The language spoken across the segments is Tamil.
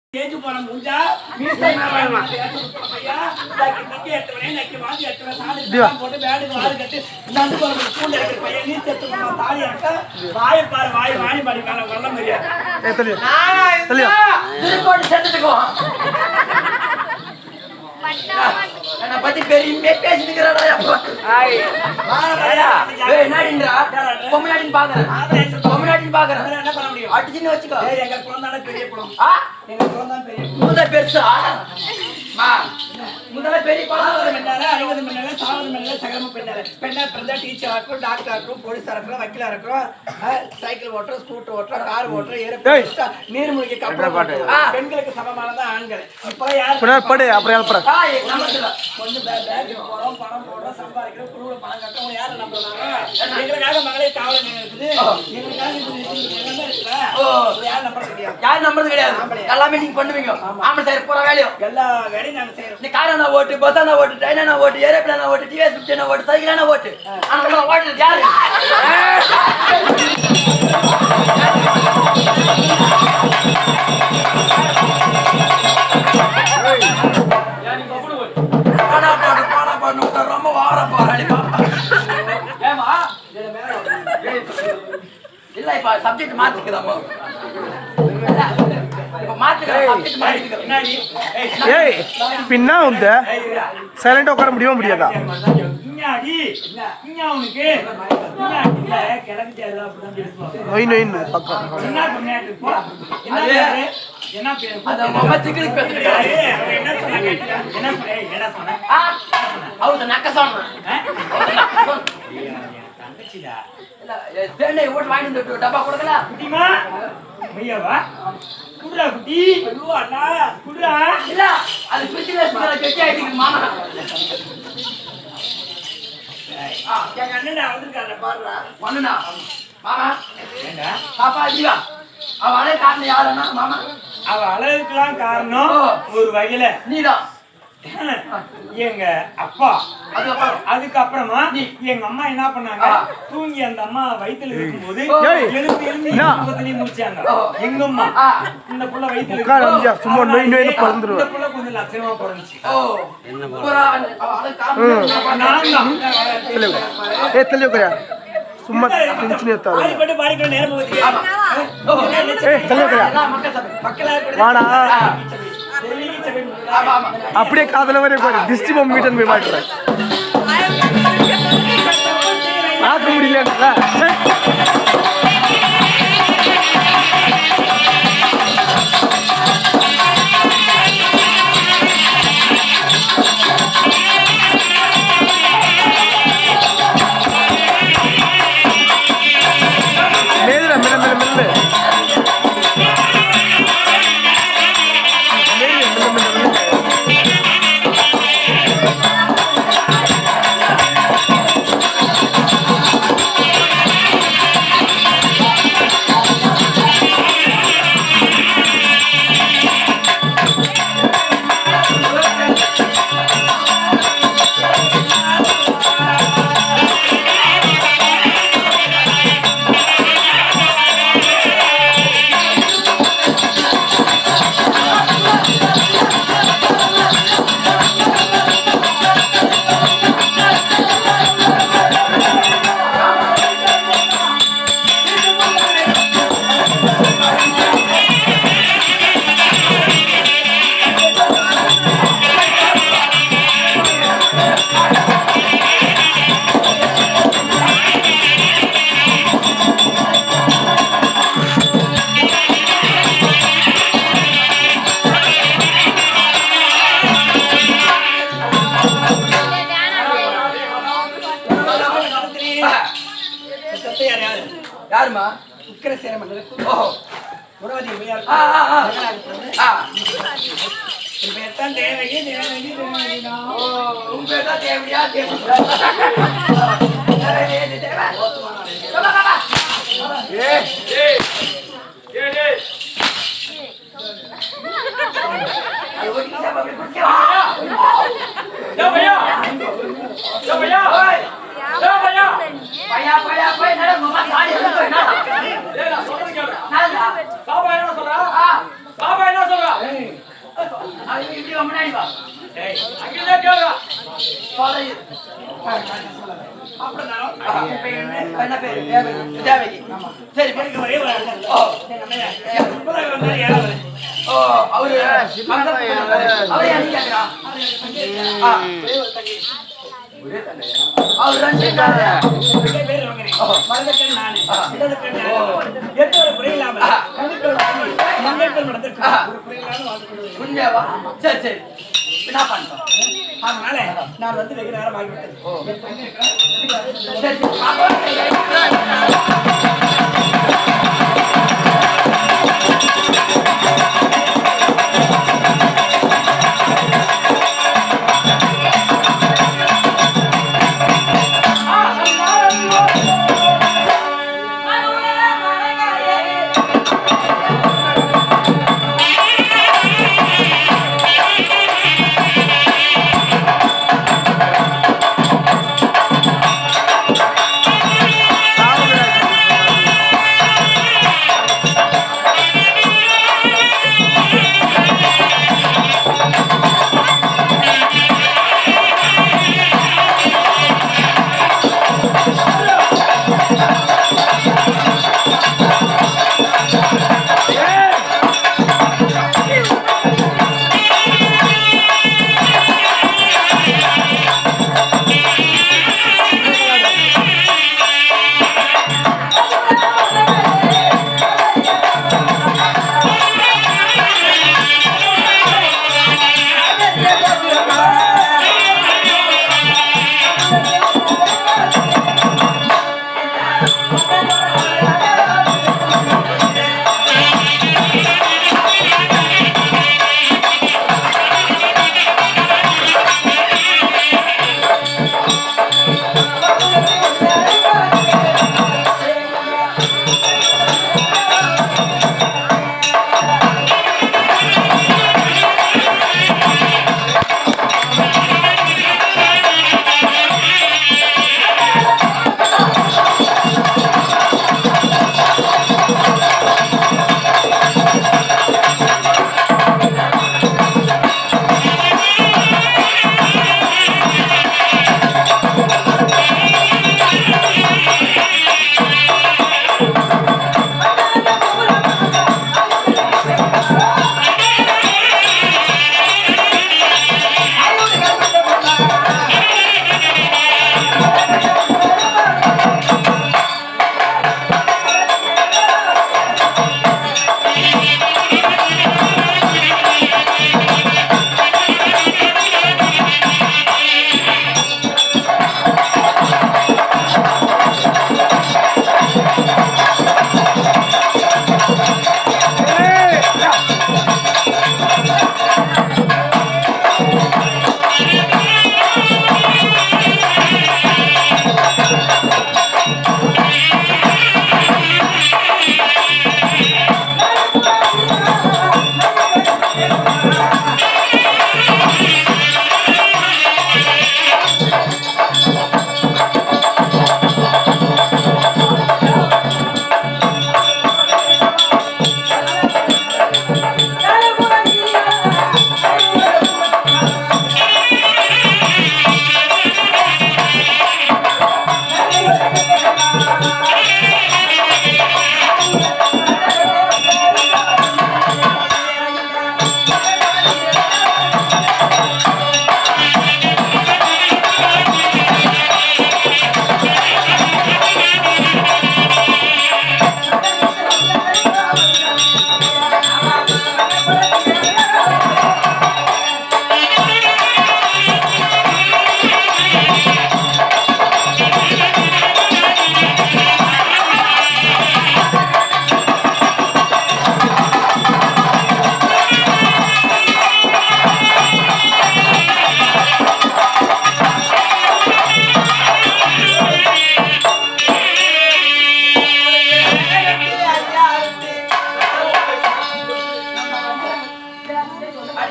கேஜி போன முடிஞ்சா மீசை மேல ஐயா நக்கி நக்கி எட்டுவனே நக்கி வாங்கி எட்டுவன் சாடி எல்லாம் போட்டு பேடுக்கு வாரி கட்டி நண்டு குழம்பு கூண்டு இருக்கிற பையன் நீ செத்து போன தாலி அக்கா வாயை பாரு வாய் வாணி பாடி மேல வெள்ள மாதிரியா ஏ தெரியும் நானா தெரியும். திருக்கோட்டு செத்துக்கோ என்னை பத்தி பெருமையா பேசினுக்கிறாடா அப்பா. ஏய், என்னடின்றா? பொம்மலாட்டின்னு பாக்குறேன். பொம்மலாட்டின்னு பாக்குறேன். என்ன பண்ண முடியும் அடிச்சுன்னு வச்சுக்கோ. ஏய், எங்க குழந்தானே பெரிய குளம் ஆ, எங்க குழந்தான் பெரிய குளம் முதல்ல பெருசா? மா, முதல்ல பெரிய குழந்தை ஆவது வருங்க. மணிநேரம், அறுபது மணி நேரம், சாவது மணி நேரம், சகலமும் பெண்ணாரு. பெண்ணா பிறந்தா டீச்சரா இருக்கிறோம், டாக்டரா இருக்கிறோம், போலீஸா இருக்கிறோம், வக்கீலா இருக்கிறோம், ஆ, சைக்கிள் ஓட்டுறோம், ஸ்கூட்டர் ஓட்டுறோம், கார் ஓட்டுறோம், ஏரோப்ளேன் ஓட்டுறோம், நீர்மூழ்கி கப்பல் ஓட்டுறோம். ஆ. பெண்களுக்கு சமமானதான் ஆண்கள் இப்ப யார் பின்னாடி படு அப்புறம் எழுப்புறேன் ஆ, எங்க நம்பத்துல. கொஞ்சம் பே- பேங்க்கு போறோம், பணம் போடுறோம், சம்பாதிக்கிறோம், குழுவுல பணம் கட்டுறோம், யாரை நம்புறாங்க? எங்களுக்காக மகளிர் காவலர் நிலையம் இருக்குது. எங்களுக்காக இது இது எல்லாமே இருக்குதா? ஓ. இது யாரும் நம்புறது கிடையாது. யாரும் நம்புறது கிடையாது. எல்லாமே நீங்க பண்ணுவீங்க. ஆம்பளை சைடு பூரா வேலையும். எல்லா வேலையும் நாங்க செய்யறோம் நீ காரானா ஓட்டு பஸ்ஸானா ஓட்டு ட்ரெயினானா ஓட்டு ஏரோப்ளேனா ஓட்டு டிவிஎஸ் பிப்டினா ஓட்டு சைக்கிளானா ஓட்டு ஆனா ஓட்டுறது யாரு பாடா பாடு பாடா பாடு விட்டா ரொம்ப வார போராடி பாப்பா ஏமா இல்ல இப்ப சப்ஜெக்ட் மாத்திக்குதாமா இப்ப மாத்திக்கிறேன் சப்ஜெக்ட் மாத்திக்கிறேன் என்னடி? ஏய், ஏய் பின்னா வந்து சைலண்டா உட்கார முடியுமா முடியாதா இஞ்ஞாடி, இஞ்ஞா உனக்கு? இஞ்ஞா இல்ல, கிழக்கு தேர்தல் அப்படிதான் பேசுவாங்க. நொய் நொயின்னு பக்கம் என்ன பொண்ணாட்டு போ? என்ன அது- பேரு? என்ன பேரு? அந்த மொப சிக்கலுக்கு ஏய், பேசுறேன் அவன் என்ன சொன்னா கேட்டியா? என்ன சொன்ன? ஏய், என்ன சொன்ன? ஆ அவரு நக்க சொன்னேன் ஆ? அவரு நக்க சொன்னேன் ஏய், அவன் என் தங்கச்சிடா. இல்ல தேனை ஓட்டு வாங்கிட்டு வந்து டப்பா கொடுக்கல குட்டிமா? மையாவா? குடுறா குட்டி. ஐயோ, அண்ணா, குடுறா. இல்ல அது சுத்தி வச்சு கெட்டி ஆயிட்டு மாமா ஆ எங்க அண்ணன்டா வந்திருக்காருடா, பாருடா. பண்ணுனா மாமா ஏண்டா? பாப்பா ஜீவா அவ அழை காட்டின யாருன்னா மாமா அவ அழகுக்கெல்லாம் காரணம் ஓ. ஒரு வகையில நீதான் எங்க அப்பா அதுக்கப்புறம் அதுக்கப்புறமா நீ. எங்க அம்மா என்ன பண்ணாங்க ஆ. தூங்கி அந்த அம்மா வயித்துல இருக்கும்போது ஏய். எழுந்து எழுந்து என்ன? குடும்பத்திலேயே முடிச்சாங்க ஓ. எங்க அம்மா ஆ. இந்த புள்ள வயித்துல உட்கார இருக்கு. முடியாது, சும்மா அதனால நொய் நொய்னு இந்த பிறந்துருவா. புள்ள கொஞ்சம் லட்சணமா பிறந்துச்சு ஓ பூரா அவ அழை காட்டின நான் தான் தெளிவு ஏ தெளிவு கரையா சும்மா டென்ஷன் ஏத்தாது பாடிப்பட்டு பாடிப்பட்டு நேரம் போகுது ஆமா. ஓ. ஏய் தெளிவு கரையா எல்லாம் மக்கள் சபை மக்களா கூட வாடா. டெல்லி சபை ஆமா ஆமா அப்படியே காதல வரையும் பாரு டிஸ்டி பொம்மை மீட்டன் போய் மாட்டுறேன் பார்க்க முடியல மெல்ல மெல்ல மெல்ல மெல்ல மெல்ல மெல்ல மெல்ல சத்தையார் யாரு யாருமா உக்கிரசேன மன்னருக்கு ஓ உறவதி உமையார் ஆ ஆ ஆ ஆ இப்ப எத்தான் தேவகி தேவகி தேவகி தான். ஓ உங்க பேர் தான் தேவையா தேவை பையா பையா போய் நட மாமா சாடி எடுத்து போய் நட ஏய், நான் சொல்றது கேளு. நட பாபா என்ன சொல்றா? ஆ பாபா என்ன சொல்றா? வா முன்னாடி வா ஏய், அங்கதான் கேளுடா. சொல்ல இரு. அப்புறம் நான் ஆ, என்ன பேரு தேவகி தேவகி சரி போ. எனக்கு ஒரே ஒரு அண்ணன். ஓ எங்க அண்ணன் இப்பதான் வந்தாரு, ஏழாவது. ஓ அவரு அவரு என்ன கேக்குறா ஆ, அவர் ரெண்டு பேரு. ரெண்டே பேர் வாங்குறீங்க. வலது கண் நானு, இடது கண் நானு. எந்த ஒரு குறையும் இல்லாமல் கண்ணுக்குள் வாங்கி, மங்கைக்குள் மடத்திற்கு ஒரு குறையும் இல்லாமல் வாழ்ந்து கொள்கிறேன். உண்மையாவா சரி சரி என்ன பண்றோம் அதனால நான் வந்து வெகு நேரம் ஆகிவிட்டது என் தங்கை இருக்கிறார். சரி சரி பாப்போம்.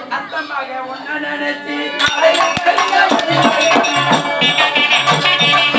அத்தமாக ஒன்ன நினைச்சு